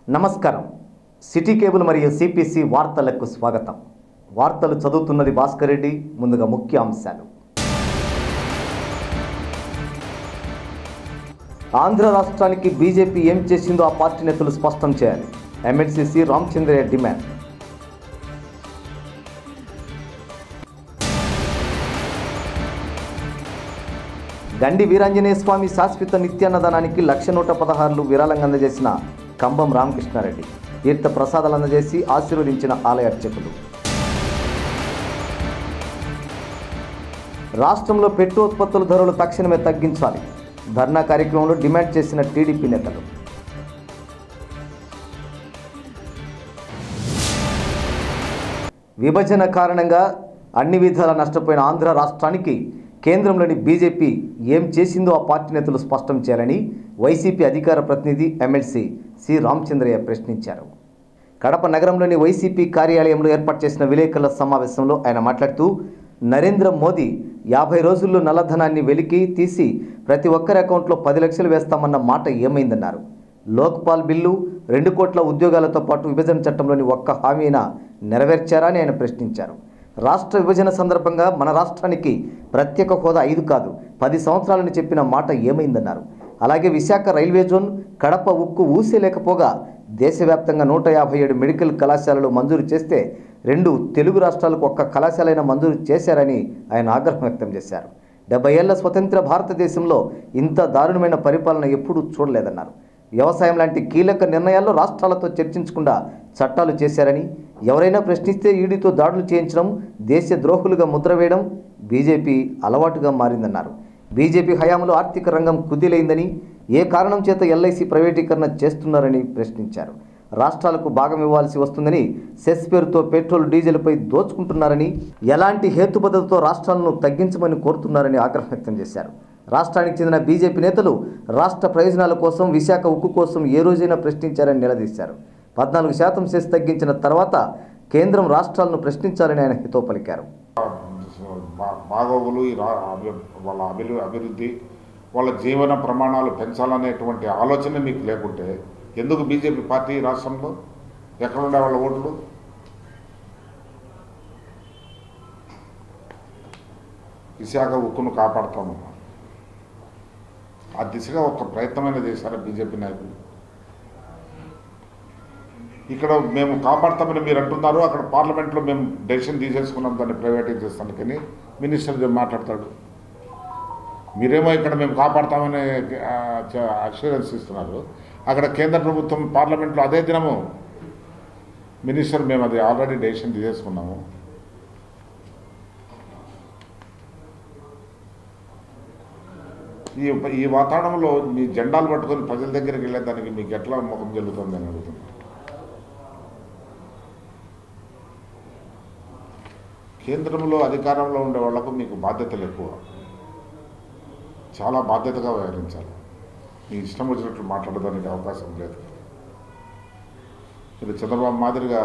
నమస్కారం city cable మరియు CPC వార్తలకు స్వాగతం వార్తలు చదువుతున్నది భాస్కర్ రెడ్డి ముందుగా ముఖ్య అంశాలు ఆంధ్ర రాష్ట్రానికి బీజేపీ ఏం చేసిందో ఆ పార్టీ నేతలు స్పష్టం చేయాలి ఎమ్మెల్సీసీ రామచంద్రయ్య డిమాండ్ గండి వీరాంజనేయ స్వామి శాశ్వత నిత్యాన్నదానానికి లక్ష నూట పదహారులు విరాళంగా అందజేసిన కంబం రామకృష్ణారెడ్డి తీర్థ ప్రసాదాలు అందజేసి ఆశీర్వదించిన ఆలయ అర్చకులు రాష్ట్రంలో పెట్టు ఉత్పత్తుల ధరలు తక్షణమే తగ్గించాలి ధర్నా కార్యక్రమంలో డిమాండ్ చేసిన టీడీపీ నేతలు విభజన కారణంగా అన్ని విధాలా నష్టపోయిన ఆంధ్ర రాష్ట్రానికి కేంద్రంలోని బీజేపీ ఏం చేసిందో ఆ పార్టీ నేతలు స్పష్టం చేయాలని వైసీపీ అధికార ప్రతినిధి ఎమ్మెల్సీ సి రామచంద్రయ్య ప్రశ్నించారు కడప నగరంలోని వైసీపీ కార్యాలయంలో ఏర్పాటు చేసిన విలేకరుల సమావేశంలో ఆయన మాట్లాడుతూ నరేంద్ర మోదీ యాభై రోజుల్లో నల్లధనాన్ని వెలికి తీసి ప్రతి ఒక్కరి అకౌంట్లో పది లక్షలు వేస్తామన్న మాట ఏమైందన్నారు లోక్పాల్ బిల్లు రెండు కోట్ల ఉద్యోగాలతో పాటు విభజన చట్టంలోని ఒక్క హామీ అయినా నెరవేర్చారా అని ఆయన ప్రశ్నించారు రాష్ట్ర విభజన సందర్భంగా మన రాష్ట్రానికి ప్రత్యేక హోదా ఐదు కాదు పది సంవత్సరాలని చెప్పిన మాట ఏమైందన్నారు అలాగే విశాఖ రైల్వే జోన్ కడప ఉక్కు ఊసేలేకపోగా దేశవ్యాప్తంగా నూట యాభై ఏడు మెడికల్ కళాశాలలు మంజూరు చేస్తే రెండు తెలుగు రాష్ట్రాలకు ఒక్క కళాశాలైన మంజూరు చేశారని ఆయన ఆగ్రహం వ్యక్తం చేశారు డెబ్బై ఏళ్ల స్వతంత్ర భారతదేశంలో ఇంత దారుణమైన పరిపాలన ఎప్పుడూ చూడలేదన్నారు వ్యవసాయం లాంటి కీలక నిర్ణయాల్లో రాష్ట్రాలతో చర్చించకుండా చట్టాలు చేశారని ఎవరైనా ప్రశ్నిస్తే ఈడీతో దాడులు చేయించడం దేశ ద్రోహులుగా ముద్ర వేయడం బీజేపీ అలవాటుగా మారిందన్నారు బీజేపీ హయాంలో ఆర్థిక రంగం కుదిలైందని ఏ కారణం చేత ఎల్ఐసి ప్రైవేటీకరణ చేస్తున్నారని ప్రశ్నించారు రాష్ట్రాలకు భాగం ఇవ్వాల్సి వస్తుందని సెస్ పేరుతో పెట్రోల్ డీజిల్పై దోచుకుంటున్నారని ఎలాంటి హేతుబద్ధతతో రాష్ట్రాలను తగ్గించమని కోరుతున్నారని ఆగ్రహం వ్యక్తం చేశారు రాష్ట్రానికి చెందిన బీజేపీ నేతలు రాష్ట్ర ప్రయోజనాల కోసం విశాఖ ఉక్కు కోసం ఏ రోజైనా ప్రశ్నించారని నిలదీశారు పద్నాలుగు శాతం సెస్ తగ్గించిన తర్వాత కేంద్రం రాష్ట్రాలను ప్రశ్నించాలని ఆయన హితో పలికారు బా- బాగోగులు ఈ రా అభి- వాళ్ళ అభివృ అభివృద్ధి వాళ్ళ జీవన ప్రమాణాలు పెంచాలనేటువంటి ఆలోచన మీకు లేకుంటే ఎందుకు బీజేపీ పార్టీ ఈ రాష్ట్రంలో ఎక్కడుండే వాళ్ళ ఓట్లు విశాఖ ఉక్కును కాపాడుతామన్నారు ఆ దిశగా ఒక ప్రయత్నమైన చేశారు బీజేపీ నాయకులు ఇక్కడ మేము కాపాడతామని మీరు అంటున్నారు అక్కడ పార్లమెంట్లో మేము డెసిషన్ తీసేసుకున్నాం దాన్ని ప్రైవేటైజ్ చేస్తాను కానీ మినిస్టర్ మాట్లాడతాడు మీరేమో ఇక్కడ మేము కాపాడతామని అష్యూరెన్స్ ఇస్తున్నారు అక్కడ కేంద్ర ప్రభుత్వం పార్లమెంట్లో అదే దినము మినిస్టర్ మేము అది ఆల్రెడీ డెసిషన్ తీసేసుకున్నాము ఈ ఈ వాతావరణంలో మీ జెండాలు పట్టుకొని ప్రజల దగ్గరికి వెళ్ళేదానికి మీకు ఎట్లా ముఖం చెల్లుతుంది అని అడుగుతున్నాను కేంద్రంలో అధికారంలో ఉండే వాళ్లకు మీకు బాధ్యతలు ఎక్కువ చాలా బాధ్యతగా వ్యవహరించాలి మీ ఇష్టం వచ్చినట్లు మాట్లాడడానికి అవకాశం లేదు మీరు చంద్రబాబు మాదిరిగా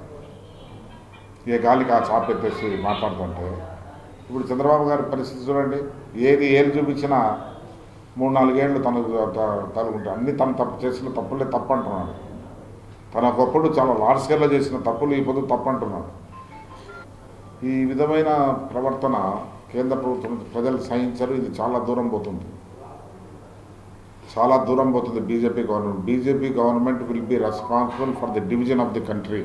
ఏ గాలికి ఆ చాప్ ఎత్తేసి మాట్లాడుతుంటే ఇప్పుడు చంద్రబాబు గారి పరిస్థితి చూడండి ఏది ఏది చూపించినా మూడు నాలుగేళ్ళు తనకు తగులుకుంటాయి అన్ని తను తప్పు చేసిన తప్పులే తప్పు అంటున్నాడు తన ఒకప్పుడు చాలా లార్జ్ స్కేల్లో చేసిన తప్పులు ఈ పొద్దు తప్పు అంటున్నాడు ఈ విధమైన ప్రవర్తన కేంద్ర ప్రభుత్వం ప్రజలు సహించరు ఇది చాలా దూరం పోతుంది చాలా దూరం పోతుంది BJP government BJP government will be responsible for the division of the country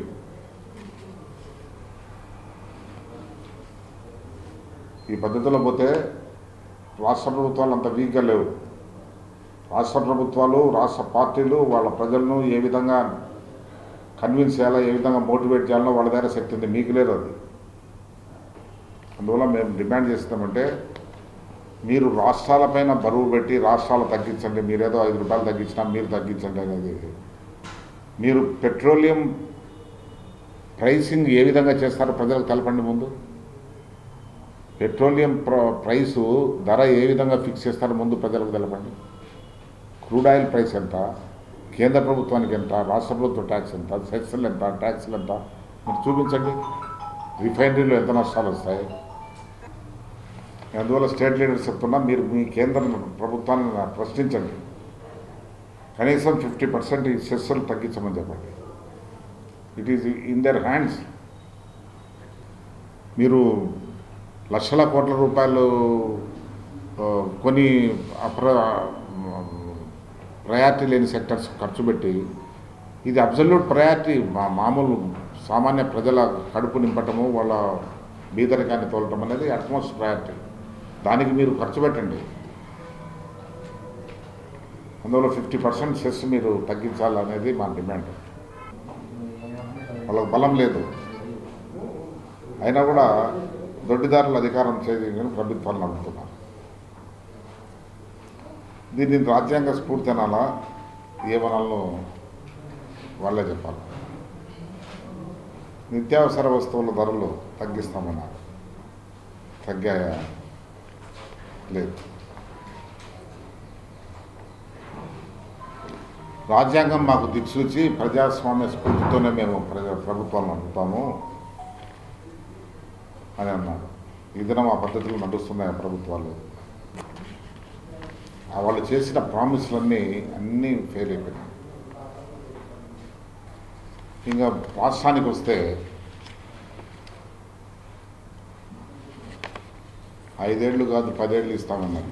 ఈ పద్ధతిలో పోతే రాష్ట్ర ప్రభుత్వాలు అంత వీక్గా లేవు రాష్ట్ర ప్రభుత్వాలు రాష్ట్ర పార్టీలు వాళ్ళ ప్రజలను ఏ విధంగా కన్విన్స్ చేయాలో ఏ విధంగా మోటివేట్ చేయాలో వాళ్ళ దగ్గర శక్తి ఉంది మీకు లేదు అది అందువల్ల మేము డిమాండ్ చేస్తామంటే మీరు రాష్ట్రాలపైన బరువు పెట్టి రాష్ట్రాలు తగ్గించండి మీరేదో ఐదు రూపాయలు తగ్గించినా మీరు తగ్గించండి అనేది మీరు పెట్రోలియం ప్రైసింగ్ ఏ విధంగా చేస్తారో ప్రజలకు తెలపండి ముందు పెట్రోలియం ప్ర ప్రైసు ధర ఏ విధంగా ఫిక్స్ చేస్తారో ముందు ప్రజలకు తెలపండి క్రూడ్ ఆయిల్ ప్రైస్ ఎంత కేంద్ర ప్రభుత్వానికి ఎంత రాష్ట్ర ప్రభుత్వ ట్యాక్స్ ఎంత సెస్సులు ఎంత ట్యాక్స్లు ఎంత మీరు చూపించండి రిఫైనరీలో ఎంత నష్టాలు వస్తాయి అందువల్ల స్టేట్ లీడర్స్ చెప్తున్నా మీరు మీ కేంద్ర ప్రభుత్వాన్ని ప్రశ్నించండి కనీసం ఫిఫ్టీ పర్సెంట్ ఈ సెస్సులు తగ్గించమని చెప్పండి it is in their hands మీరు లక్షల కోట్ల రూపాయలు ఆ, కొన్ని అప్ర ప్రయారిటీ లేని సెక్టర్స్ ఖర్చు పెట్టి ఇది అబ్జల్యూట్ ప్రయారిటీ మా మామూలు సామాన్య ప్రజల కడుపు నింపటము వాళ్ళ బీదరికాన్ని తోలటం అనేది అట్మోస్ట్ ప్రయారిటీ దానికి మీరు ఖర్చు పెట్టండి అందులో ఫిఫ్టీ పర్సెంట్ సెస్ మీరు తగ్గించాలనేది మా డిమాండ్ వాళ్ళకి బలం లేదు అయినా కూడా దొడ్డిదారులు అధికారం చేయని ప్రభుత్వాలు నడుపుతున్నారు దీన్ని రాజ్యాంగ స్ఫూర్తి అనాలా ఏమనాలో వాళ్ళే చెప్పాలి నిత్యావసర వస్తువుల ధరలు తగ్గిస్తామన్నారు తగ్గాయా లేదు రాజ్యాంగం మాకు దిక్సూచి ప్రజాస్వామ్య స్ఫూర్తితోనే మేము ప్రజా ప్రభుత్వాలు నడుపుతాము అని అన్నారు ఈ దినం ఆ పద్ధతులు నడుస్తున్నాయి ఆ ప్రభుత్వాలు ఆ వాళ్ళు చేసిన ప్రామిస్లన్నీ అన్నీ ఫెయిల్ అయిపోయినాయి ఇంకా రాష్ట్రానికి వస్తే ఐదేళ్ళు కాదు పదేళ్ళు ఇస్తామన్నారు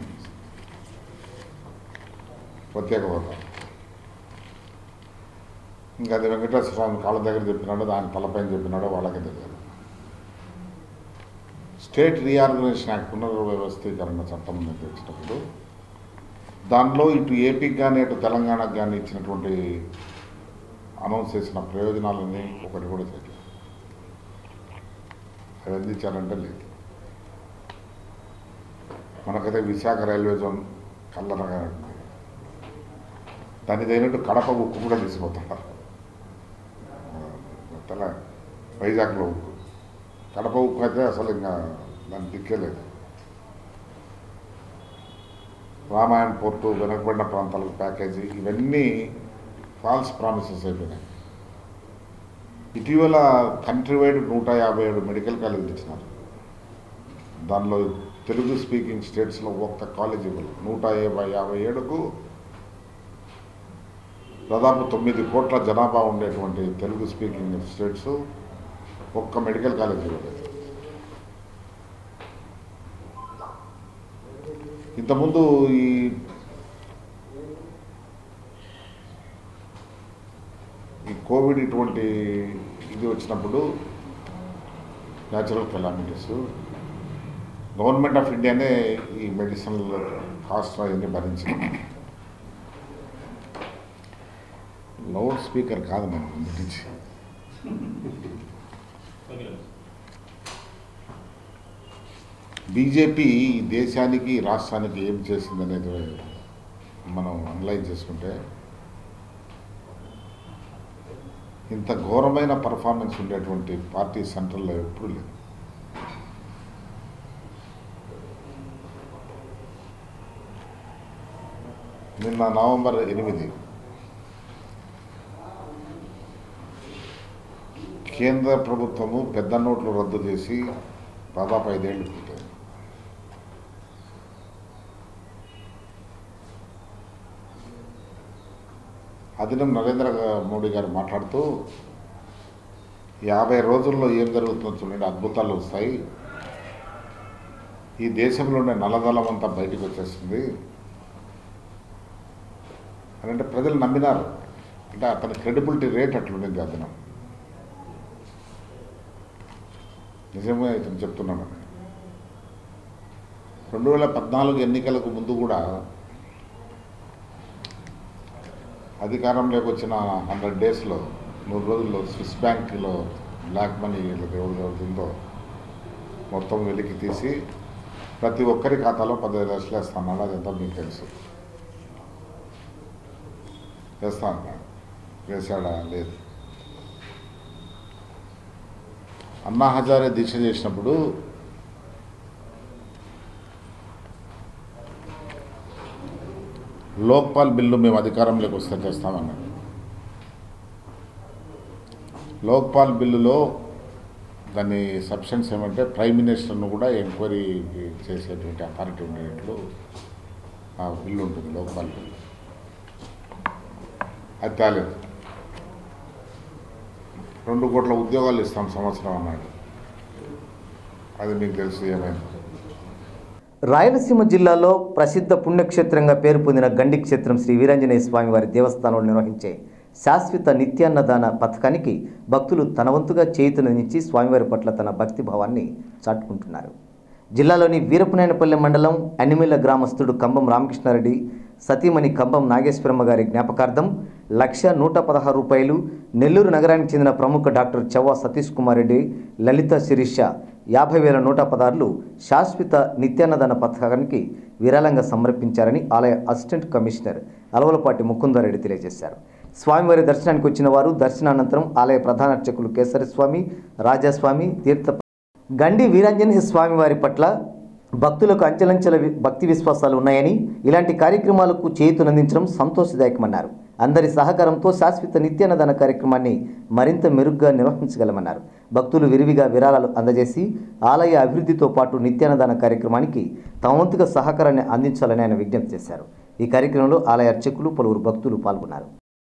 ప్రత్యేక హోదా ఇంకా అది వెంకటేశ్వర స్వామి కాళ్ళ దగ్గర చెప్పినాడో దాని తలపైన చెప్పినాడో వాళ్ళకే తెలియదు స్టేట్ రీఆర్గనైజేషన్ యాక్ట్ పునర్వ్యవస్థీకరణ చట్టం తెచ్చినప్పుడు దానిలో ఇటు ఏపీకి కానీ ఇటు తెలంగాణకు కానీ ఇచ్చినటువంటి అనౌన్స్ చేసిన ప్రయోజనాలన్నీ ఒకటి కూడా చేయలేదు అవి అందించారంటే లేదు మనకైతే విశాఖ రైల్వే జోన్ కల్లరగా ఉంది దానికి తగినట్టు కడప ఉక్కు కూడా తీసుకుపోతున్నారు తెల వైజాగ్లో ఉక్కు కడప ఉక్కు అయితే అసలు ఇంకా దాన్ని దిక్కేలేదు రామాయణ పోర్టు వెనకబడిన ప్రాంతాలకు ప్యాకేజీ ఇవన్నీ ఫాల్స్ ప్రామిసెస్ అయిపోయినాయి ఇటీవల కంట్రీ వైడ్ నూట యాభై ఏడు మెడికల్ కాలేజీలు ఇచ్చినారు దానిలో తెలుగు స్పీకింగ్ స్టేట్స్లో ఒక్క కాలేజ్ ఇవ్వలేదు నూట యాభై యాభై ఏడుకు దాదాపు తొమ్మిది కోట్ల జనాభా ఉండేటువంటి తెలుగు స్పీకింగ్ స్టేట్స్ ఒక్క మెడికల్ కాలేజ్ ఇవ్వలేదు ఇంతకుముందు ఈ ఈ కోవిడ్ ఇటువంటి ఇది వచ్చినప్పుడు న్యాచురల్ కెలామిటీస్ గవర్నమెంట్ ఆఫ్ ఇండియానే ఈ మెడిసిన్ కాస్ట్ అవన్నీ భరించింది లౌడ్ స్పీకర్ కాదు నేను ముందు నుంచి బీజేపీ ఈ దేశానికి ఈ రాష్ట్రానికి ఏం చేసింది అనేది మనం అనలైజ్ చేసుకుంటే ఇంత ఘోరమైన పర్ఫార్మెన్స్ ఉండేటువంటి పార్టీ సెంట్రల్లో ఎప్పుడూ లేదు నిన్న నవంబర్ ఎనిమిది కేంద్ర ప్రభుత్వము పెద్ద నోట్లు రద్దు చేసి దాదాపు ఐదేళ్లు పూర్తయింది అదినం నరేంద్ర గా- మోడీ గారు మాట్లాడుతూ యాభై రోజుల్లో ఏం జరుగుతుందో చూడండి అద్భుతాలు వస్తాయి ఈ దేశంలోనే నల్లదళం అంతా బయటకు వచ్చేస్తుంది అని అంటే ప్రజలు నమ్మినారు అంటే అతని క్రెడిబిలిటీ రేట్ అట్లుండింది అతను నిజమే ఇతను చెప్తున్నాను రెండు వేల పద్నాలుగు ఎన్నికలకు ముందు కూడా అధికారంలోకి వచ్చిన హండ్రెడ్ డేస్లో నూరు రోజుల్లో స్విస్ బ్యాంక్లో బ్లాక్ మనీ వీళ్ళకి ఎవరు అవుతుందో మొత్తం వెలికి తీసి ప్రతి ఒక్కరి ఖాతాలో పదిహేను లక్షలు వేస్తాన్నాడు అదంతా మీకు తెలుసు వేస్తా అన్నాడు వేశాడా లేదు అన్నా హజారే దీక్ష చేసినప్పుడు లోక్పాల్ బిల్లు మేము అధికారంలోకి వస్తే చేస్తామన్నాడు లోక్పాల్ బిల్లులో దాని సబ్స్టెన్స్ ఏమంటే ప్రైమ్ మినిస్టర్ను కూడా ఎంక్వైరీ చేసేటువంటి అథారిటీ ఉండేటట్లు ఆ బిల్లు ఉంటుంది లోక్పాల్ బిల్లు అది తేలేదు రెండు కోట్ల ఉద్యోగాలు ఇస్తాం సంవత్సరం అన్నాడు అది మీకు తెలుసు ఏమైంది రాయలసీమ జిల్లాలో ప్రసిద్ధ పుణ్యక్షేత్రంగా పేరు పొందిన గండి క్షేత్రం శ్రీ వీరాంజనేయ స్వామి వారి దేవస్థానంలో నిర్వహించే శాశ్వత నిత్యాన్నదాన పథకానికి భక్తులు తన వంతుగా చేయుతనందించి స్వామివారి పట్ల తన భక్తి భావాన్ని చాటుకుంటున్నారు జిల్లాలోని వీరపునాయనపల్లె మండలం అనిమిల్ల గ్రామస్తుడు కంబం రామకృష్ణారెడ్డి సతీమణి కంబం నాగేశ్వరమ్మ గారి జ్ఞాపకార్థం లక్ష నూట పదహారు రూపాయలు నెల్లూరు నగరానికి చెందిన ప్రముఖ డాక్టర్ చవ్వ సతీష్ కుమార్ రెడ్డి లలిత శిరీష యాభై వేల నూట పదహారులు శాశ్వత నిత్యాన్నదాన పథకానికి విరాళంగా సమర్పించారని ఆలయ అసిస్టెంట్ కమిషనర్ అలవలపాటి ముకుందారెడ్డి తెలియజేశారు స్వామివారి దర్శనానికి వచ్చిన వారు దర్శనానంతరం ఆలయ ప్రధాన అర్చకులు కేసరి స్వామి రాజాస్వామి తీర్థ గండి వీరాంజనేయ స్వామి వారి పట్ల భక్తులకు అంచెలంచెల వి- భక్తి విశ్వాసాలు ఉన్నాయని ఇలాంటి కార్యక్రమాలకు చేతునందించడం సంతోషదాయకమన్నారు అందరి సహకారంతో శాశ్వత నిత్యాన్నదాన కార్యక్రమాన్ని మరింత మెరుగ్గా నిర్వహించగలమన్నారు భక్తులు విరివిగా విరాళాలు అందజేసి ఆలయ అభివృద్ధితో పాటు నిత్యాన్నదాన కార్యక్రమానికి తమ వంతుగా సహకారాన్ని అందించాలని ఆయన విజ్ఞప్తి చేశారు ఈ కార్యక్రమంలో ఆలయ అర్చకులు పలువురు భక్తులు పాల్గొన్నారు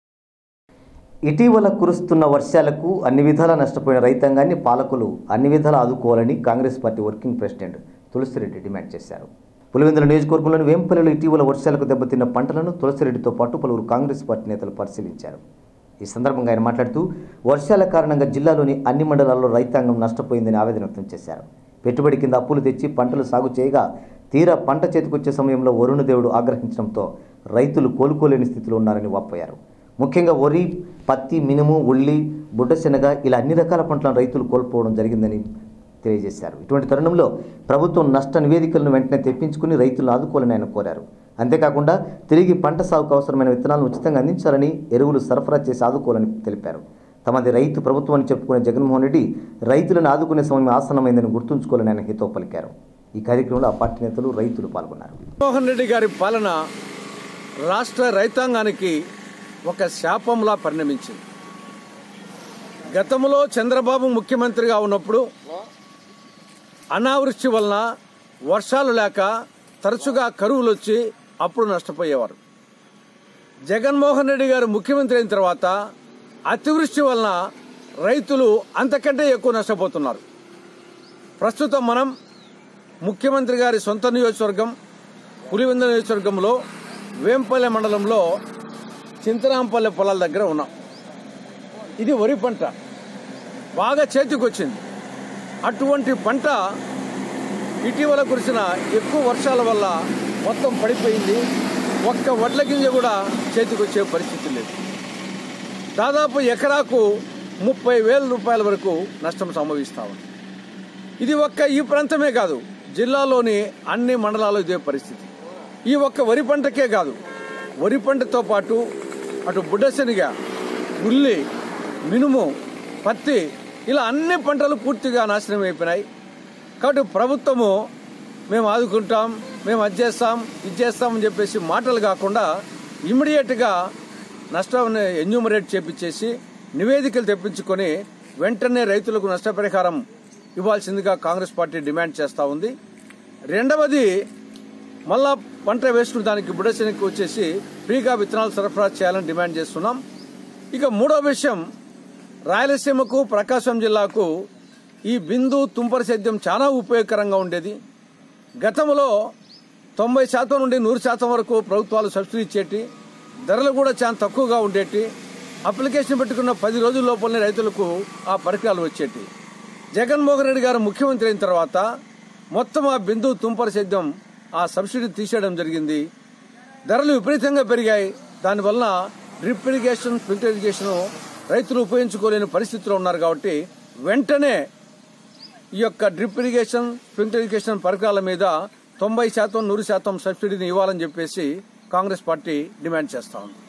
ఇటీవల కురుస్తున్న వర్షాలకు అన్ని విధాలా నష్టపోయిన రైతాంగాన్ని పాలకులు అన్ని విధాలా ఆదుకోవాలని Congress party working president Tulasireddy demand చేశారు పులివెందుల నియోజకవర్గంలోని వేంపల్లిలో ఇటీవల వర్షాలకు దెబ్బతిన్న పంటలను తులసిరెడ్డితో పాటు పలువురు కాంగ్రెస్ పార్టీ నేతలు పరిశీలించారు ఈ సందర్భంగా ఆయన మాట్లాడుతూ వర్షాల కారణంగా జిల్లాలోని అన్ని మండలాల్లో రైతాంగం నష్టపోయిందని ఆవేదన వ్యక్తం చేశారు పెట్టుబడి కింద అప్పులు తెచ్చి పంటలు సాగు చేయగా తీరా పంట చేతికొచ్చే సమయంలో వరుణదేవుడు ఆగ్రహించడంతో రైతులు కోలుకోలేని స్థితిలో ఉన్నారని వాపోయారు ముఖ్యంగా వరి పత్తి మినుము ఉల్లి బుడ్డశెనగ ఇలా అన్ని రకాల పంటలను రైతులు కోల్పోవడం జరిగిందని తెలియజేశారు ఇటువంటి తరుణంలో ప్రభుత్వం నష్ట నివేదికలను వెంటనే తెప్పించుకుని రైతులను ఆదుకోవాలని ఆయన కోరారు అంతేకాకుండా తిరిగి పంట సాగుకు అవసరమైన విత్తనాలను ఉచితంగా అందించాలని ఎరువులు సరఫరా చేసి ఆదుకోవాలని తెలిపారు తమది రైతు ప్రభుత్వం అని చెప్పుకునే జగన్మోహన్ రెడ్డి రైతులను ఆదుకునే సమయం ఆసన్నమైందని గుర్తుంచుకోవాలని ఆయన హితో పలికారు ఈ కార్యక్రమంలో ఆ పార్టీ నేతలు రైతులు పాల్గొన్నారు జగన్మోహన్ రెడ్డి గారి పాలన రాష్ట్ర రైతాంగానికి ఒక శాపంలా పరిణమించింది గతంలో చంద్రబాబు ముఖ్యమంత్రిగా ఉన్నప్పుడు అనావృష్టి వలన వర్షాలు లేక తరచుగా కరువులు వచ్చి అప్పుడు నష్టపోయేవారు జగన్మోహన్ రెడ్డి గారు ముఖ్యమంత్రి అయిన తర్వాత అతివృష్టి వలన రైతులు అంతకంటే ఎక్కువ నష్టపోతున్నారు ప్రస్తుతం మనం ముఖ్యమంత్రి గారి సొంత నియోజకవర్గం పులివెందుల నియోజకవర్గంలో వేంపల్లె మండలంలో చింతరాంపల్లె పొలాల దగ్గర ఉన్నాం ఇది వరి పంట బాగా చేతికొచ్చింది అటువంటి పంట ఇటీవల కురిసిన ఎక్కువ వర్షాల వల్ల మొత్తం పడిపోయింది ఒక్క వడ్ల గింజ కూడా చేతికొచ్చే పరిస్థితి లేదు దాదాపు ఎకరాకు ముప్పై వేల రూపాయల వరకు నష్టం సంభవిస్తా ఉంది ఇది ఒక్క ఈ ప్రాంతమే కాదు జిల్లాలోని అన్ని మండలాలు ఇదే పరిస్థితి ఈ ఒక్క వరి పంటకే కాదు వరి పంటతో పాటు అటు బుడ్డశనిగ ఉల్లి మినుము పత్తి ఇలా అన్ని పంటలు పూర్తిగా నాశనం అయిపోయినాయి కాబట్టి ప్రభుత్వము మేము ఆదుకుంటాం మేము అది చేస్తాం ఇది చేస్తామని చెప్పేసి మాటలు కాకుండా ఇమ్మీడియట్గా నష్టాన్ని ఎన్యూమరేట్ చేపించేసి నివేదికలు తెప్పించుకొని వెంటనే రైతులకు నష్టపరిహారం ఇవ్వాల్సిందిగా కాంగ్రెస్ పార్టీ డిమాండ్ చేస్తూ ఉంది రెండవది మళ్ళా పంట వేసుకున్న దానికి బుడశనికి వచ్చేసి ఫ్రీగా విత్తనాలు సరఫరా చేయాలని డిమాండ్ చేస్తున్నాం ఇక మూడో విషయం రాయలసీమకు ప్రకాశం జిల్లాకు ఈ బిందు తుంపర సేద్యం చాలా ఉపయోగకరంగా ఉండేది గతంలో తొంభై శాతం నుండి నూరు శాతం వరకు ప్రభుత్వాలు సబ్సిడీ ఇచ్చేటి ధరలు కూడా చాలా తక్కువగా ఉండేటి అప్లికేషన్ పెట్టుకున్న పది రోజుల లోపలనే రైతులకు ఆ పరికరాలు వచ్చేటి జగన్మోహన్ రెడ్డి గారు ముఖ్యమంత్రి అయిన తర్వాత మొత్తం ఆ బిందు తుంపర సేద్యం ఆ సబ్సిడీ తీసేయడం జరిగింది ధరలు విపరీతంగా పెరిగాయి దానివల్ల డ్రిప్ ఇరిగేషన్ స్ప్రింక్లర్ ఇరిగేషన్ రైతులు ఉపయోగించుకోలేని పరిస్థితిలో ఉన్నారు కాబట్టి వెంటనే ఈ యొక్క డ్రిప్ ఇరిగేషన్ స్ప్రింక్లర్ ఇరిగేషన్ పరికరాల మీద తొంభై శాతం నూరు శాతం సబ్సిడీని ఇవ్వాలని చెప్పేసి కాంగ్రెస్ పార్టీ డిమాండ్ చేస్తా ఉంది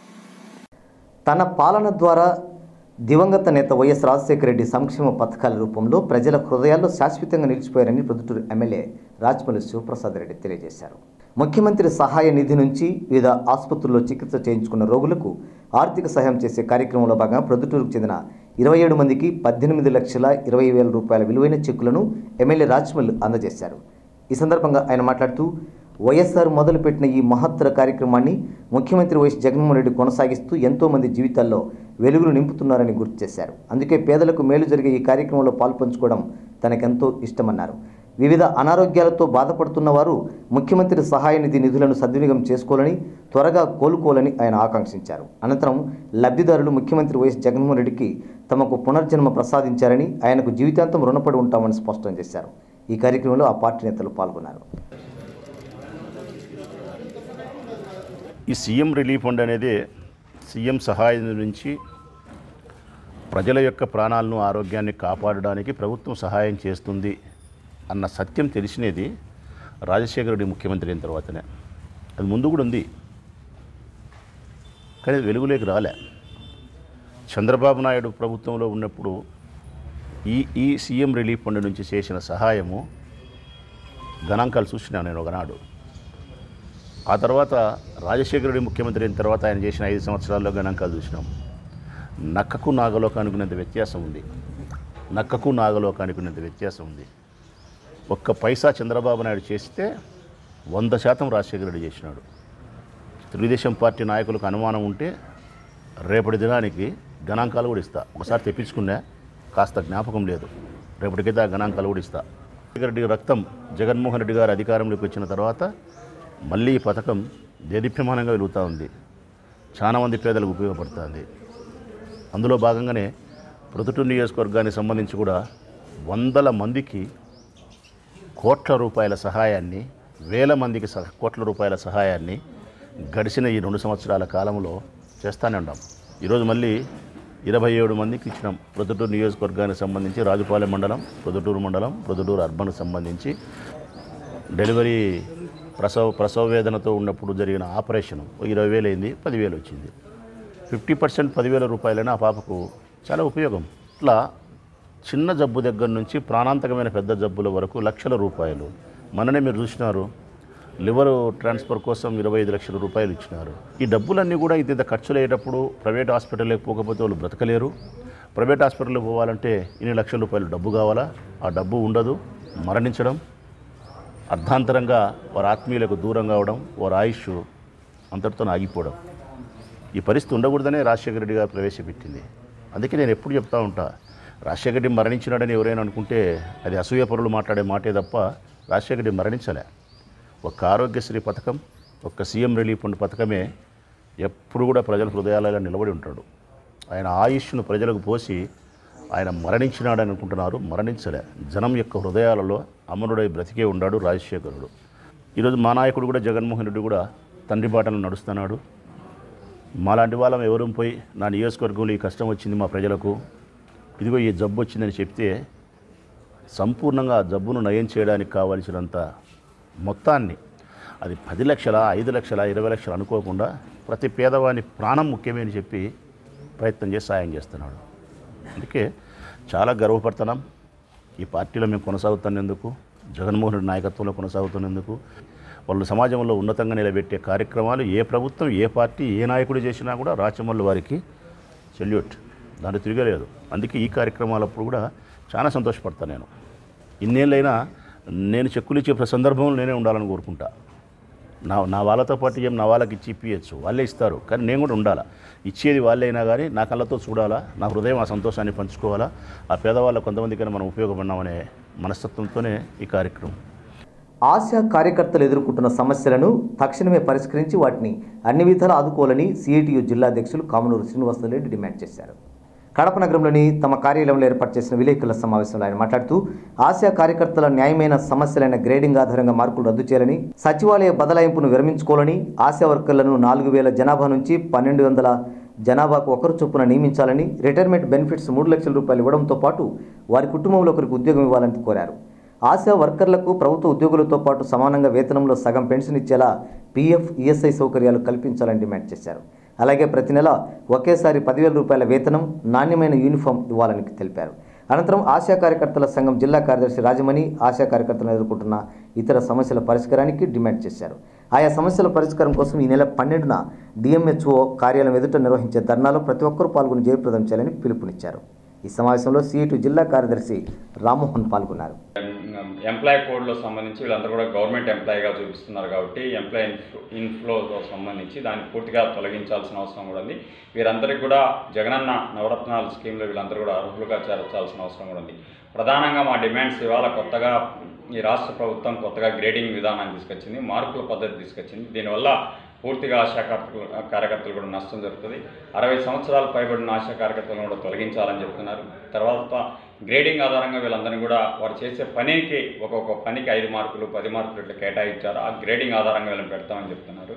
తన పాలన ద్వారా దివంగత నేత వైఎస్ రాజశేఖర రెడ్డి సంక్షేమ పథకాల రూపంలో ప్రజల హృదయాల్లో శాశ్వతంగా నిలిచిపోయారని ప్రొద్దుటూరు ఎమ్మెల్యే రాజమల్లి శివప్రసాద్ రెడ్డి తెలియజేశారు ముఖ్యమంత్రి సహాయ నిధి నుంచి వివిధ ఆసుపత్రుల్లో చికిత్స చేయించుకున్న రోగులకు ఆర్థిక సహాయం చేసే కార్యక్రమంలో భాగంగా ప్రొద్దుటూరుకు చెందిన ఇరవై ఏడు మందికి పద్దెనిమిది లక్షల ఇరవై వేల రూపాయల విలువైన చెక్కులను ఎమ్మెల్యే రాజమల్లి అందజేశారు ఈ సందర్భంగా ఆయన మాట్లాడుతూ వైఎస్ఆర్ మొదలుపెట్టిన ఈ మహత్తర కార్యక్రమాన్ని ముఖ్యమంత్రి వైఎస్ జగన్మోహన్ రెడ్డి కొనసాగిస్తూ ఎంతోమంది జీవితాల్లో వెలుగులు నింపుతున్నారని గుర్తు చేశారు అందుకే పేదలకు మేలు జరిగే ఈ కార్యక్రమంలో పాల్పంచుకోవడం తనకెంతో ఇష్టమన్నారు వివిధ అనారోగ్యాలతో బాధపడుతున్న వారు ముఖ్యమంత్రి సహాయ నిధి నిధులను సద్వినియోగం చేసుకోవాలని త్వరగా కోలుకోవాలని ఆయన ఆకాంక్షించారు అనంతరం లబ్ధిదారులు ముఖ్యమంత్రి వైఎస్ జగన్మోహన్ రెడ్డికి తమకు పునర్జన్మ ప్రసాదించారని ఆయనకు జీవితాంతం రుణపడి ఉంటామని స్పష్టం చేశారు ఈ కార్యక్రమంలో ఆ పార్టీ నేతలు పాల్గొన్నారు ఈ సీఎం రిలీఫ్ ఫండ్ అనేది సీఎం సహాయం నుంచి ప్రజల యొక్క ప్రాణాలను ఆరోగ్యాన్ని కాపాడడానికి ప్రభుత్వం సహాయం చేస్తుంది అన్న సత్యం తెలిసినది రాజశేఖర రెడ్డి ముఖ్యమంత్రి అయిన తర్వాతనే అది ముందు కూడా ఉంది కానీ అది వెలుగులోకి రాలే చంద్రబాబు నాయుడు ప్రభుత్వంలో ఉన్నప్పుడు ఈ ఈ సీఎం రిలీఫ్ ఫండ్ నుంచి చేసిన సహాయము గణాంకాలు చూసినా నేను ఒకనాడు ఆ తర్వాత రాజశేఖర రెడ్డి ముఖ్యమంత్రి అయిన తర్వాత ఆయన చేసిన ఐదు సంవత్సరాల్లో గణాంకాలు చూసినాం నక్కకు నాగలోకానికి ఉన్నంత వ్యత్యాసం ఉంది నక్కకు నాగలోకానికి ఉన్నంత వ్యత్యాసం ఉంది ఒక్క పైసా చంద్రబాబు నాయుడు చేస్తే వంద శాతం రాజశేఖర రెడ్డి చేసినాడు తెలుగుదేశం పార్టీ నాయకులకు అనుమానం ఉంటే రేపటి దినానికి గణాంకాలు కూడా ఇస్తా ఒకసారి తెప్పించుకున్నా కాస్త జ్ఞాపకం లేదు రేపటికైతే ఆ గణాంకాలు కూడా ఇస్తా రాజశేఖర రెడ్డి రక్తం జగన్మోహన్ రెడ్డి గారు అధికారంలోకి వచ్చిన తర్వాత మళ్ళీ ఈ పథకం దేదీప్యమానంగా వెలుగుతూ ఉంది చాలా మంది పేదలకు ఉపయోగపడుతుంది అందులో భాగంగానే ప్రొద్దుటూరు నియోజకవర్గానికి సంబంధించి కూడా వందల మందికి కోట్ల రూపాయల సహాయాన్ని వేల మందికి సహ కోట్ల రూపాయల సహాయాన్ని గడిచిన ఈ రెండు సంవత్సరాల కాలంలో చేస్తానే ఉన్నాం ఈరోజు మళ్ళీ ఇరవై ఏడు మందికి ఇచ్చినాం ప్రొద్దుటూరు నియోజకవర్గానికి సంబంధించి రాజుపాలెం మండలం ప్రొద్దుటూరు మండలం ప్రొద్దుటూరు అర్బన్కి సంబంధించి డెలివరీ ప్రసవ ప్రసవ వేదనతో ఉన్నప్పుడు జరిగిన ఆపరేషన్ ఓ ఇరవై వేలు అయింది పదివేలు వచ్చింది ఫిఫ్టీ పర్సెంట్ పదివేల రూపాయలైనా ఆ పాపకు చాలా ఉపయోగం ఇట్లా చిన్న జబ్బు దగ్గర నుంచి ప్రాణాంతకమైన పెద్ద జబ్బుల వరకు లక్షల రూపాయలు మననే మీరు చూసినారు లివర్ ట్రాన్స్ఫర్ కోసం ఇరవై ఐదు లక్షల రూపాయలు ఇచ్చినారు ఈ డబ్బులన్నీ కూడా ఇంత ఖర్చులు అయ్యేటప్పుడు ప్రైవేట్ హాస్పిటల్కి పోకపోతే వాళ్ళు బ్రతకలేరు ప్రైవేట్ హాస్పిటల్కి పోవాలంటే ఇన్ని లక్షల రూపాయలు డబ్బు కావాలా ఆ డబ్బు ఉండదు మరణించడం అర్ధాంతరంగా వారి ఆత్మీయులకు దూరం కావడం వారి ఆయుష్ అంతటితో ఆగిపోవడం ఈ పరిస్థితి ఉండకూడదనే రాజశేఖర రెడ్డి గారు ప్రవేశపెట్టింది అందుకే నేను ఎప్పుడు చెప్తా ఉంటా రాజశేఖర రెడ్డి మరణించినాడని ఎవరైనా అనుకుంటే అది అసూయ పరులు మాట్లాడే మాటే తప్ప రాజశేఖర రెడ్డి మరణించలే ఒక్క ఆరోగ్యశ్రీ పథకం ఒక్క సీఎం రిలీఫ్ ఫండ్ పథకమే ఎప్పుడు కూడా ప్రజల హృదయాలలో నిలబడి ఉంటాడు ఆయన ఆయుష్ను ప్రజలకు పోసి ఆయన మరణించినాడని అనుకుంటున్నారు మరణించలే జనం యొక్క హృదయాలలో అమరుడై బ్రతికే ఉన్నాడు రాజశేఖరుడు ఈరోజు మా నాయకుడు కూడా జగన్మోహన్ రెడ్డి కూడా తండ్రి బాటలు నడుస్తున్నాడు మాలాంటి వాళ్ళం ఎవరు పోయి నా నియోజకవర్గంలో ఈ కష్టం వచ్చింది మా ప్రజలకు ఇదిగో ఈ జబ్బు వచ్చిందని చెప్తే సంపూర్ణంగా ఆ జబ్బును నయం చేయడానికి కావలసినంత మొత్తాన్ని అది పది లక్షల ఐదు లక్షల ఇరవై లక్షలు అనుకోకుండా ప్రతి పేదవాని ప్రాణం ముఖ్యమే అని చెప్పి ప్రయత్నం చేసి సాయం చేస్తున్నాడు అందుకే చాలా గర్వపడుతున్నాం ఈ పార్టీలో మేము కొనసాగుతున్నందుకు జగన్మోహన్ రెడ్డి నాయకత్వంలో కొనసాగుతున్నందుకు వాళ్ళు సమాజంలో ఉన్నతంగా నిలబెట్టే కార్యక్రమాలు ఏ ప్రభుత్వం ఏ పార్టీ ఏ నాయకుడు చేసినా కూడా రాచమల్లు వారికి సెల్యూట్ దాంట్లో తిరగలేదు అందుకే ఈ కార్యక్రమాలప్పుడు కూడా చాలా సంతోషపడతాను నేను ఇన్నేళ్ళైనా నేను చెక్కులు ఇచ్చే ప్రతి సందర్భంలో నేనే ఉండాలని కోరుకుంటా నా నా వాళ్ళతో పాటు ఏం నా వాళ్ళకి ఇచ్చి ఇప్పించచ్చు వాళ్ళే ఇస్తారు కానీ నేను కూడా ఉండాలా ఇచ్చేది వాళ్ళైనా కానీ నా కళ్ళతో చూడాలా నా హృదయం ఆ సంతోషాన్ని పంచుకోవాలా ఆ పేదవాళ్ళ కొంతమందికైనా మనం ఉపయోగపడినామనే మనస్తత్వంతోనే ఈ కార్యక్రమం ఆశా కార్యకర్తలు ఎదుర్కొంటున్న సమస్యలను తక్షణమే పరిష్కరించి వాటిని అన్ని విధాలా ఆదుకోవాలని సిఐటియు జిల్లా అధ్యక్షులు కామనూరు శ్రీనివాసరెడ్డి డిమాండ్ చేశారు కడప నగరంలోని తమ కార్యాలయంలో ఏర్పాటు చేసిన విలేకరుల సమావేశంలో ఆయన మాట్లాడుతూ ఆశా కార్యకర్తల న్యాయమైన సమస్యలైన గ్రేడింగ్ ఆధారంగా మార్కులు రద్దు చేయాలని సచివాలయ బదలాయింపును విరమించుకోవాలని ఆశా వర్కర్లను నాలుగు వేల జనాభా నుంచి పన్నెండు వందల జనాభాకు ఒకరు చొప్పున నియమించాలని రిటైర్మెంట్ బెనిఫిట్స్ మూడు లక్షల రూపాయలు ఇవ్వడంతో పాటు వారి కుటుంబంలో ఒకరికి ఉద్యోగం ఇవ్వాలని కోరారు ఆశా వర్కర్లకు ప్రభుత్వ ఉద్యోగులతో పాటు సమానంగా వేతనంలో సగం పెన్షన్ ఇచ్చేలా పీఎఫ్ ఈఎస్ఐ సౌకర్యాలు కల్పించాలని డిమాండ్ చేశారు అలాగే ప్రతి నెల ఒకేసారి పదివేల రూపాయల వేతనం నాణ్యమైన యూనిఫామ్ ఇవ్వాలని తెలిపారు అనంతరం ఆశా కార్యకర్తల సంఘం జిల్లా కార్యదర్శి రాజమణి ఆశా కార్యకర్తలు ఎదుర్కొంటున్న ఇతర సమస్యల పరిష్కారానికి డిమాండ్ చేశారు ఆయా సమస్యల పరిష్కారం కోసం ఈ నెల పన్నెండున డిఎంహెచ్ఓ కార్యాలయం ఎదుట నిర్వహించే ధర్నాలో ప్రతి ఒక్కరూ పాల్గొని జయప్రదం చేయాలని పిలుపునిచ్చారు ఈ సమావేశంలో సిఐటి జిల్లా కార్యదర్శి రామ్మోహన్ పాల్గొన్నారు ఎంప్లాయ్ కోడ్లో సంబంధించి వీళ్ళందరూ కూడా గవర్నమెంట్ ఎంప్లాయీగా చూపిస్తున్నారు కాబట్టి ఎంప్లాయ్ ఇన్ఫ్లో ఇన్ఫ్లోతో సంబంధించి దాన్ని పూర్తిగా తొలగించాల్సిన అవసరం కూడా ఉంది వీరందరికీ కూడా జగనన్న నవరత్నాల స్కీమ్లో వీళ్ళందరూ కూడా అర్హులుగా చేర్చాల్సిన అవసరం కూడా ఉంది ప్రధానంగా మా డిమాండ్స్ ఇవాళ కొత్తగా ఈ రాష్ట్ర ప్రభుత్వం కొత్తగా గ్రేడింగ్ విధానాన్ని తీసుకొచ్చింది మార్కుల పద్ధతి తీసుకొచ్చింది దీనివల్ల పూర్తిగా ఆశా కార్యకర్తలు కార్యకర్తలు కూడా నష్టం జరుగుతుంది అరవై సంవత్సరాలు పైబడిన ఆశా కార్యకర్తలను కూడా తొలగించాలని చెప్తున్నారు తర్వాత గ్రేడింగ్ ఆధారంగా వీళ్ళందరినీ కూడా వారు చేసే పనికి ఒక్కొక్క పనికి ఐదు మార్కులు పది మార్కులు ఇట్లా కేటాయించారు ఆ గ్రేడింగ్ ఆధారంగా వీళ్ళని పెడతామని చెప్తున్నారు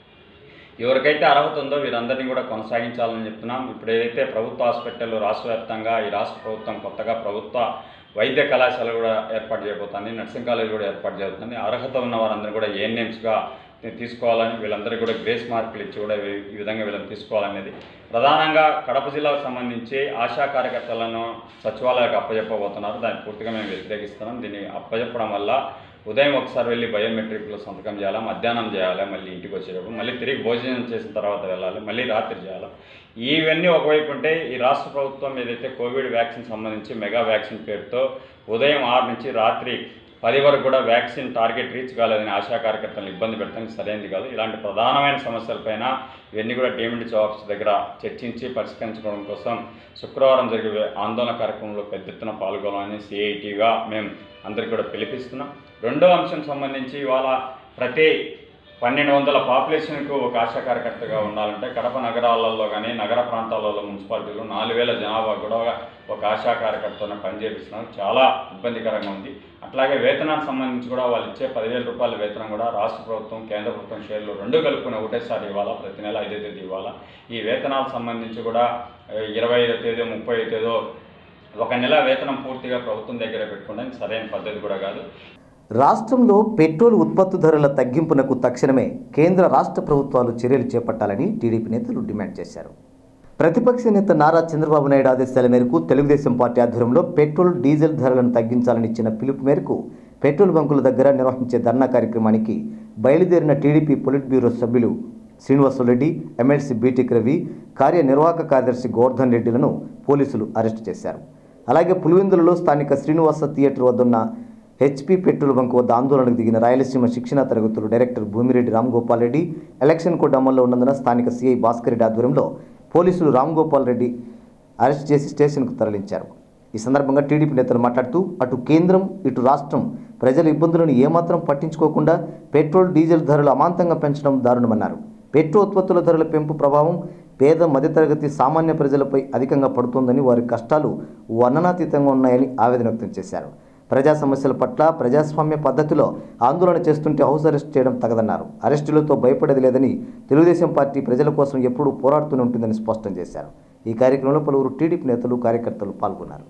ఎవరికైతే అర్హత ఉందో వీరందరినీ కూడా కొనసాగించాలని చెప్తున్నాం ఇప్పుడు ఏదైతే ప్రభుత్వ హాస్పిటల్ రాష్ట్ర వ్యాప్తంగా ఈ రాష్ట్ర ప్రభుత్వం కొత్తగా ప్రభుత్వ వైద్య కళాశాల కూడా ఏర్పాటు చేయబోతుంది నర్సింగ్ కాలేజ్ కూడా ఏర్పాటు చేస్తుంది అర్హత ఉన్న వారందరూ కూడా ఏఎన్ఎంస్గా తీసుకోవాలని వీళ్ళందరికీ కూడా గ్రేస్ మార్కులు ఇచ్చి కూడా ఈ- ఈ విధంగా వీళ్ళని తీసుకోవాలనేది ప్రధానంగా కడప జిల్లాకు సంబంధించి ఆశా కార్యకర్తలను సచివాలయాలకు అప్పచెప్పబోతున్నారు దాన్ని పూర్తిగా మేము వ్యతిరేకిస్తున్నాం దీన్ని అప్పచెప్పడం వల్ల ఉదయం ఒకసారి వెళ్ళి బయోమెట్రిక్లో సంతకం చేయాలా మధ్యాహ్నం చేయాలి మళ్ళీ ఇంటికి వచ్చేటప్పుడు మళ్ళీ తిరిగి భోజనం చేసిన తర్వాత వెళ్ళాలి మళ్ళీ రాత్రి చేయాలి ఇవన్నీ ఒకవైపు ఉంటే ఈ రాష్ట్ర ప్రభుత్వం ఏదైతే కోవిడ్ వ్యాక్సిన్ సంబంధించి మెగా వ్యాక్సిన్ పేరుతో ఉదయం ఆరు నుంచి రాత్రి పది వరకు కూడా వ్యాక్సిన్ టార్గెట్ రీచ్ కాలేదని ఆశా కార్యకర్తలను ఇబ్బంది పెట్టడానికి సరైనది కాదు ఇలాంటి ప్రధానమైన సమస్యలపైన ఇవన్నీ కూడా డీమ్డ్ జాబ్స్ దగ్గర చర్చించి పరిష్కరించుకోవడం కోసం శుక్రవారం జరిగే ఆందోళన కార్యక్రమంలో పెద్ద ఎత్తున పాల్గొనాలని సిఐటిగా మేము అందరికీ కూడా పిలిపిస్తున్నాం రెండో అంశం సంబంధించి ఇవాళ ప్రతి పన్నెండు వందల పాపులేషన్కు ఒక ఆశా కార్యకర్తగా ఉండాలంటే కడప నగరాలలో కానీ నగర ప్రాంతాలలో మున్సిపాలిటీలో నాలుగు వేల జనాభా కూడా ఒక ఆశా కార్యకర్తను పనిచేపిస్తున్నాం చాలా ఇబ్బందికరంగా ఉంది అట్లాగే వేతనానికి సంబంధించి కూడా వాళ్ళు ఇచ్చే పదివేల రూపాయల వేతనం కూడా రాష్ట్ర ప్రభుత్వం కేంద్ర ప్రభుత్వం షేర్లు రెండు కలుపుకుని ఒకటేసారి ఇవ్వాలా ప్రతి నెల ఐదో తేదీ ఇవ్వాలా ఈ వేతనాలకు సంబంధించి కూడా ఆ, ఇరవై ఐదో తేదీ ముప్పై ఐదో తేదీ ఒక నెల వేతనం పూర్తిగా ప్రభుత్వం దగ్గర పెట్టుకోవడానికి సరైన పద్ధతి కూడా కాదు రాష్ట్రంలో పెట్రోల్ ఉత్పత్తి ధరల తగ్గింపునకు తక్షణమే కేంద్ర రాష్ట్ర ప్రభుత్వాలు చర్యలు చేపట్టాలని టీడీపీ నేతలు డిమాండ్ చేశారు ప్రతిపక్ష నేత నారా చంద్రబాబు నాయుడు ఆదేశాల మేరకు తెలుగుదేశం పార్టీ ఆధ్వర్యంలో పెట్రోల్ డీజిల్ ధరలను తగ్గించాలని ఇచ్చిన పిలుపు మేరకు పెట్రోల్ బంకుల దగ్గర నిర్వహించే ధర్నా కార్యక్రమానికి బయలుదేరిన టీడీపీ పొలిట్ బ్యూరో సభ్యులు శ్రీనివాసరెడ్డి ఎమ్మెల్సీ బీటెక్ రవి కార్యనిర్వాహక కార్యదర్శి గోవర్ధన్ రెడ్డిలను పోలీసులు అరెస్టు చేశారు అలాగే పులివెందులలో స్థానిక శ్రీనివాస థియేటర్ వద్దున్న హెచ్పి పెట్రోల్ బంక్ వద్ద ఆందోళనకు దిగిన రాయలసీమ శిక్షణా తరగతులు director Bhumireddy Ramgopal Reddy election code అమల్లో ఉన్నందున స్థానిక సీఐ భాస్కర్ రెడ్డి ఆధ్వర్యంలో పోలీసులు రామ్గోపాల్ రెడ్డి అరెస్ట్ చేసి స్టేషన్కు తరలించారు ఈ సందర్భంగా టీడీపీ నేతలు మాట్లాడుతూ అటు కేంద్రం ఇటు రాష్ట్రం ప్రజల ఇబ్బందులను ఏమాత్రం పట్టించుకోకుండా పెట్రోల్ డీజిల్ ధరలు అమాంతంగా పెంచడం దారుణమన్నారు పెట్రోల్ ఉత్పత్తుల ధరల పెంపు ప్రభావం పేద మధ్యతరగతి సామాన్య ప్రజలపై అధికంగా పడుతోందని వారి కష్టాలు వర్ణనాతీతంగా ఉన్నాయని ఆవేదన వ్యక్తం చేశారు ప్రజా సమస్యల పట్ల ప్రజాస్వామ్య పద్ధతిలో ఆందోళన చేస్తుంటే హౌస్ అరెస్ట్ చేయడం తగదన్నారు అరెస్టులతో భయపడేది లేదని తెలుగుదేశం పార్టీ ప్రజల కోసం ఎప్పుడూ పోరాడుతూనే ఉంటుందని స్పష్టం చేశారు ఈ కార్యక్రమంలో పలువురు టీడీపీ నేతలు కార్యకర్తలు పాల్గొన్నారు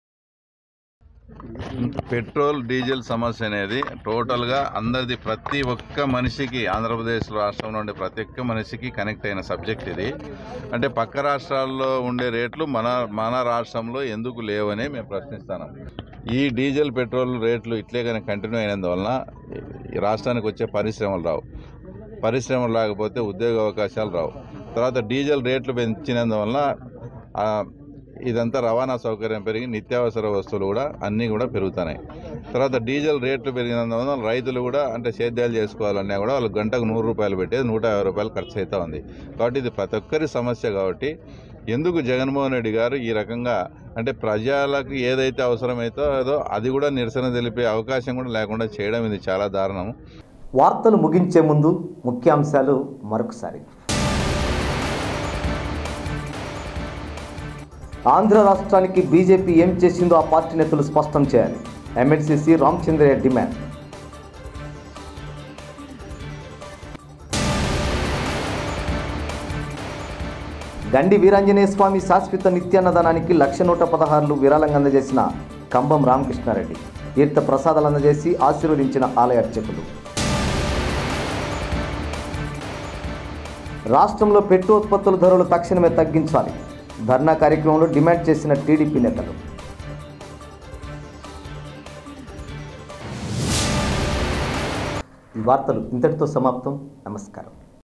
పెట్రోల్ డీజిల్ సమస్య అనేది టోటల్గా అందరిది ప్రతి ఒక్క మనిషికి ఆంధ్రప్రదేశ్ రాష్ట్రంలో ఉండే ప్రతి ఒక్క మనిషికి కనెక్ట్ అయిన సబ్జెక్ట్ ఇది అంటే పక్క రాష్ట్రాల్లో ఉండే రేట్లు మన మన రాష్ట్రంలో ఎందుకు లేవని మేము ప్రశ్నిస్తున్నాం ఈ డీజిల్ పెట్రోల్ రేట్లు ఇట్లే కానీ కంటిన్యూ అయినందువలన ఈ రాష్ట్రానికి వచ్చే పరిశ్రమలు రావు పరిశ్రమలు రాకపోతే ఉద్యోగ అవకాశాలు రావు తర్వాత డీజిల్ రేట్లు పెంచినందువలన ఆ, ఇదంతా రవాణా సౌకర్యం పెరిగి నిత్యావసర వస్తువులు కూడా అన్నీ కూడా పెరుగుతున్నాయి తర్వాత డీజిల్ రేట్లు పెరిగినందువలన రైతులు కూడా అంటే సేద్యాలు చేసుకోవాలన్నా కూడా వాళ్ళు గంటకు నూరు రూపాయలు పెట్టేది నూట యాభై రూపాయలు ఖర్చు అవుతా ఉంది కాబట్టి ఇది ప్రతి ఒక్కరి సమస్య కాబట్టి ఎందుకు జగన్మోహన్ రెడ్డి గారు ఈ రకంగా అంటే ప్రజలకు ఏదైతే అవసరమైతే అదో అది కూడా నిరసన తెలిపే అవకాశం కూడా లేకుండా చేయడం ఇది చాలా దారుణం వార్తలు ముగించే ముందు ముఖ్యాంశాలు మరొకసారి ఆంధ్ర రాష్ట్రానికి బీజేపీ ఏం చేసిందో ఆ పార్టీ నేతలు స్పష్టం చేయాలి ఎమ్మెల్సీసీ రామచంద్రయ్య డిమాండ్ గండి వీరాంజనేయ స్వామి శాశ్వత నిత్యాన్నదానానికి లక్ష నూట పదహారులు విరాళంగా అందజేసిన కంబం రామకృష్ణారెడ్డి తీర్థ ప్రసాదాలు అందజేసి ఆశీర్వదించిన ఆలయ అర్చకులు రాష్ట్రంలో పెట్టు ఉత్పత్తుల ధరలు తక్షణమే తగ్గించాలి ధర్నా కార్యక్రమంలో డిమాండ్ చేసిన టీడీపీ నేతలు ఈ వార్తలు ఇంతటితో సమాప్తం నమస్కారం